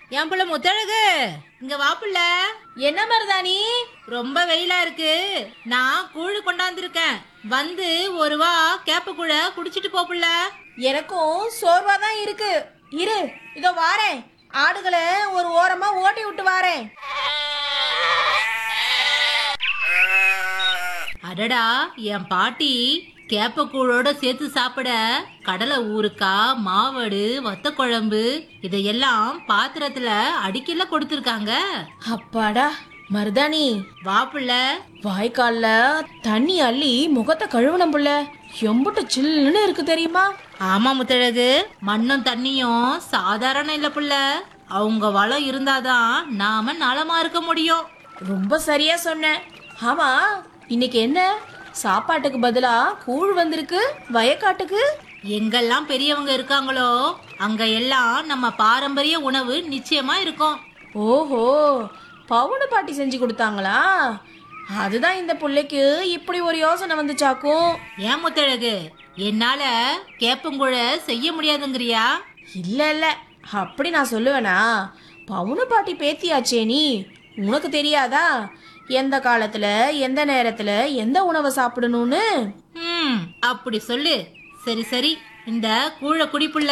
என் புள்ள முத்தழகு இங்க வா புள்ள என்ன மருதாணி ரொம்ப வெயிலா இருக்கு நான் கூழு கொண்டாந்துருக்கேன் வந்து ஒரு வா கேப்ப கூழ குடிச்சிட்டு போ புள்ள எனக்கும் சோர்வா தான் இருக்கு இரு இதோ வாரேன் ஆடுகளை ஒரு ஓரமா ஓட்டி விட்டு வாரேன் அடடா என் பாட்டி கேப்ப கூழோட சேர்த்து சாப்பிட கடலை ஊறுக்காய் மாவடு வத்த குழம்பு இதையெல்லாம் பாத்திரத்துல அடிக்கல கொடுத்துருக்காங்க அப்பாடா மருதாணி வா புள்ள வாய்க்கால்ல தண்ணி அள்ளி முகத்தை கழுவணும் புள்ள எம்புட்டு சில்லுன்னு இருக்கு தெரியுமா ஆமா முத்தழகு மண்ணும் தண்ணியும் சாதாரண இல்ல புள்ள அவங்க வளம் இருந்தாதான் நாம நலமா இருக்க முடியும் ரொம்ப சரியா சொன்ன ஆமா இன்னைக்கு என்ன சாப்பாட்டுக்கு பதிலா கூழ் வந்திருக்கு வயக்காட்டுக்கு எங்கெல்லாம் பெரியவங்க இருக்காங்களோ அங்க எல்லாம் நம்ம பாரம்பரிய உணவு நிச்சயமா இருக்கும் ஓஹோ பவுனு பாட்டி செஞ்சு கொடுத்தாங்களா அதுதான் இந்த புள்ளைக்கு இப்படி ஒரு யோசனை வந்துச்சாக்கும் ஏன் முத்தழகு என்னால கேப்பங்குழ செய்ய முடியாதுங்கிறியா இல்ல இல்ல அப்படி நான் சொல்லுவேனா பவுனு பாட்டி பேத்தியாச்சே நீ உனக்கு தெரியாதா எந்த காலத்துல எந்த நேரத்துல எந்த உணவை சாப்பிடணும்னு ம் அப்படி சொல்லு சரி சரி இந்த கூழ குடிப்புள்ள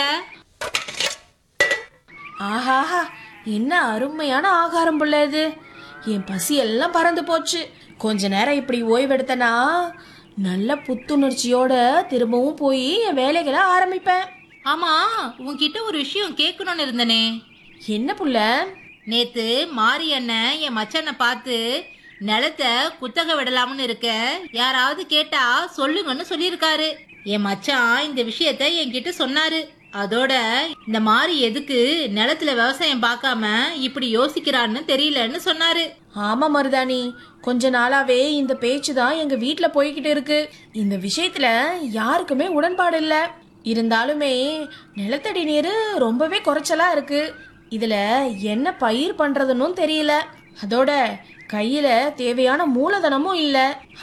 ஆஹாஹா என்ன அருமையான ஆகாரம் புள்ள இது என் பசி எல்லாம் பறந்து போச்சு கொஞ்ச நேரம் இப்படி ஓய்வெடுத்தனா நல்ல புத்துணர்ச்சியோட திரும்பவும் போய் என் வேலைகளை ஆரம்பிப்பேன் ஆமா உன்கிட்ட ஒரு விஷயம் கேட்கணும்னு இருந்தனே என்ன புள்ள நேத்து மாரி அண்ணன் என் மச்சானை பார்த்து நிலத்தை குத்தகை விடலாம்னு இருக்க யாராவது கேட்டா சொல்லுங்கன்னு சொல்லியிருக்காரு என் மச்சான் இந்த விஷயத்த என்கிட்ட சொன்னாரு அதோட இந்த மாரி எதுக்கு நிலத்துல விவசாயம் பார்க்காம இப்படி யோசிக்கிறான்னு தெரியலன்னு சொன்னாரு ஆமா மருதாணி கொஞ்ச நாளாவே இந்த பேச்சு தான் எங்க வீட்ல போய்கிட்டு இருக்கு இந்த விஷயத்துல யாருக்குமே உடன்பாடு இல்ல இருந்தாலுமே நிலத்தடி நீர் ரொம்பவே குறைச்சலா இருக்கு இதுல என்ன பயிர் பண்றதுன்னும் தெரியல அதோட கையில தேவையான மூலதனமும் இல்ல